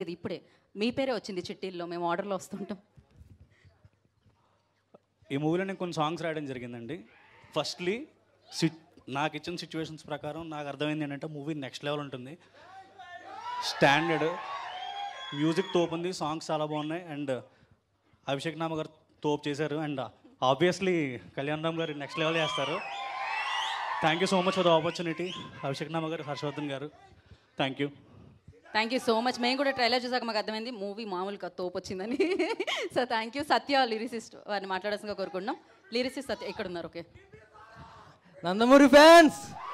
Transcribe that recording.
ఇది ఇప్పుడే మీ పేరే వచ్చింది చిట్టీల్లో మేము ఆర్డర్లో వస్తుంటాం ఈ మూవీలో నేను కొన్ని సాంగ్స్ రాయడం జరిగిందండి ఫస్ట్లీ సిట్ నాకు ఇచ్చిన సిచ్యువేషన్స్ ప్రకారం నాకు అర్థమైంది ఏంటంటే మూవీ నెక్స్ట్ లెవెల్ ఉంటుంది స్టాండర్డ్ మ్యూజిక్ తోపు ఉంది సాంగ్స్ చాలా బాగున్నాయి అండ్ అభిషేక్ నామ గారు తోపు చేశారు and obviously Kalyan Ram garu next level చేస్తారు thank you so much for the opportunity Abhishek Nama garu Harshavardhan garu thank you thank you so much మేము కూడా ట్రైలర్ చూసాక మాకు అర్థమైంది మూవీ మామూలుగా తోపు వచ్చిందని so thank you Satya lyricist వారిని మాట్లాడాల్సిందిగా కోరుకుంటున్నాం లిరిసిస్ట్ సత్య ఇక్కడ ఉన్నారు ఓకే నందమూరి ఫ్యాన్స్